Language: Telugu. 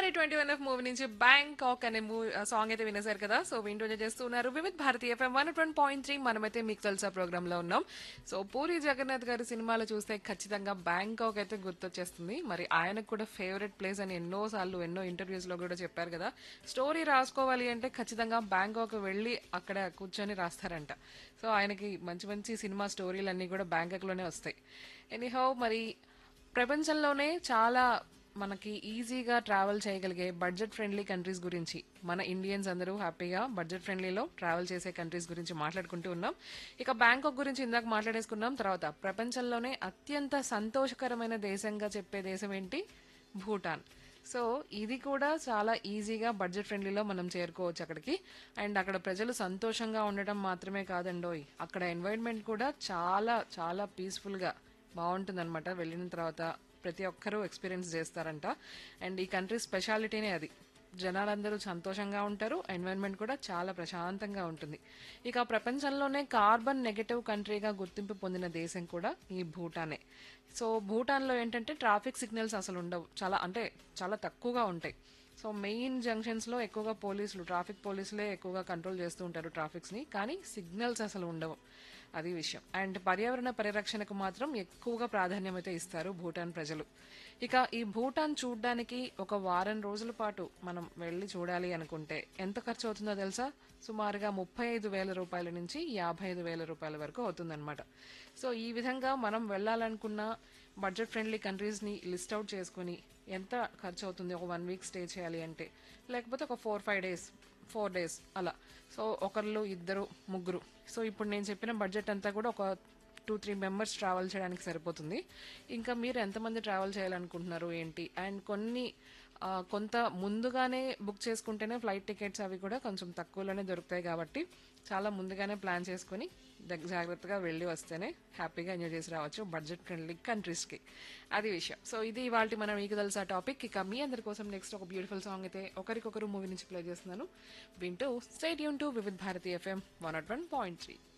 మరి ట్వంటీ వన్ ఎఫ్ మూవీ నుంచి బ్యాంకాక్ అనే మూవీ సాంగ్ అయితే వినేశారు కదా సో వింటూ ఎంజాయ్ చేస్తున్నారు Vividh Bharati FM one twenty point three మనమైతే మీకు తెలుసా ప్రోగ్రామ్ లో ఉన్నాం సో పూరి జగన్నాథ్ గారి సినిమాలు చూస్తే ఖచ్చితంగా బ్యాంకాక్ అయితే గుర్తొచ్చేస్తుంది మరి ఆయనకు కూడా ఫేవరెట్ ప్లేస్ అని ఎన్నో సార్లు ఎన్నో ఇంటర్వ్యూస్ లో కూడా చెప్పారు కదా స్టోరీ రాసుకోవాలి అంటే ఖచ్చితంగా బ్యాంకాక్ వెళ్ళి అక్కడ కూర్చొని రాస్తారంట సో ఆయనకి మంచి మంచి సినిమా స్టోరీలు అన్నీ కూడా బ్యాంకాక్ లోనే వస్తాయి ఎనీహౌ మరి ప్రపంచంలోనే చాలా మనకి ఈజీగా ట్రావెల్ చేయగలిగే బడ్జెట్ ఫ్రెండ్లీ కంట్రీస్ గురించి మన ఇండియన్స్ అందరూ హ్యాపీగా బడ్జెట్ ఫ్రెండ్లీలో ట్రావెల్ చేసే కంట్రీస్ గురించి మాట్లాడుకుంటూ ఉన్నాం ఇక బ్యాంకాక్ గురించి ఇందాక మాట్లాడేసుకున్నాం తర్వాత ప్రపంచంలోనే అత్యంత సంతోషకరమైన దేశంగా చెప్పే దేశం ఏంటి భూటాన్ సో ఇది కూడా చాలా ఈజీగా బడ్జెట్ ఫ్రెండ్లీలో మనం చేరుకోవచ్చు అక్కడికి అండ్ అక్కడ ప్రజలు సంతోషంగా ఉండటం మాత్రమే కాదండోయ్ అక్కడ ఎన్వైరన్మెంట్ కూడా చాలా చాలా పీస్ఫుల్గా బాగుంటుందన్నమాట వెళ్ళిన తర్వాత ప్రతి ఒక్కరూ ఎక్స్పీరియన్స్ చేస్తారంట అండ్ ఈ కంట్రీ స్పెషాలిటీనే అది జనాలందరూ సంతోషంగా ఉంటారు ఎన్వైరన్మెంట్ కూడా చాలా ప్రశాంతంగా ఉంటుంది ఇక ప్రపంచంలోనే కార్బన్ నెగటివ్ కంట్రీగా గుర్తింపు పొందిన దేశం కూడా ఈ భూటానే సో భూటాన్లో ఏంటంటే ట్రాఫిక్ సిగ్నల్స్ అసలు ఉండవు చాలా అంటే చాలా తక్కువగా ఉంటాయి సో మెయిన్ జంక్షన్స్లో ఎక్కువగా పోలీసులు ట్రాఫిక్ పోలీసులే ఎక్కువగా కంట్రోల్ చేస్తూ ఉంటారు ట్రాఫిక్స్ని కానీ సిగ్నల్స్ అసలు ఉండవు అది విషయం అండ్ పర్యావరణ పరిరక్షణకు మాత్రం ఎక్కువగా ప్రాధాన్యం అయితే ఇస్తారు భూటాన్ ప్రజలు ఇక ఈ భూటాన్ చూడడానికి ఒక వారం రోజుల పాటు మనం వెళ్ళి చూడాలి అనుకుంటే ఎంత ఖర్చు అవుతుందో తెలుసా సుమారుగా ముప్పై ఐదు వేల రూపాయల నుంచి యాభై ఐదు వేల రూపాయల వరకు అవుతుందన్నమాట సో ఈ విధంగా మనం వెళ్ళాలనుకున్న బడ్జెట్ ఫ్రెండ్లీ కంట్రీస్ని లిస్ట్ అవుట్ చేసుకుని ఎంత ఖర్చు అవుతుంది ఒక వన్ వీక్ స్టే చేయాలి అంటే లేకపోతే ఒక four five days four days అలా సో ఒకళ్ళు ఇద్దరు ముగ్గురు సో ఇప్పుడు నేను చెప్పిన బడ్జెట్ అంతా కూడా ఒక టూ త్రీ మెంబర్స్ ట్రావెల్ చేయడానికి సరిపోతుంది ఇంకా మీరు ఎంతమంది ట్రావెల్ చేయాలనుకుంటున్నారు ఏంటి అండ్ కొన్ని ఆ, కొంత ముందుగానే బుక్ చేసుకుంటేనే ఫ్లైట్ టికెట్స్ అవి కూడా కొంచెం తక్కువలోనే దొరుకుతాయి కాబట్టి చాలా ముందుగానే ప్లాన్ చేసుకుని దగ్గ- జాగ్రత్తగా వెళ్ళి వస్తేనే హ్యాపీగా ఎంజాయ్ చేసి రావచ్చు బడ్జెట్ ఫ్రెండ్లీ కంట్రీస్కి అది విషయం సో ఇది ఇవాళ మనం మీకు తెలుసా టాపిక్ ఇక మీ అందరి కోసం నెక్స్ట్ ఒక బ్యూటిఫుల్ సాంగ్ అయితే ఒకరికొకరు మూవీ నుంచి ప్లే చేస్తున్నాను వింటూ స్టేట్ యూన్ to Vividh Bharati FM one nought one point three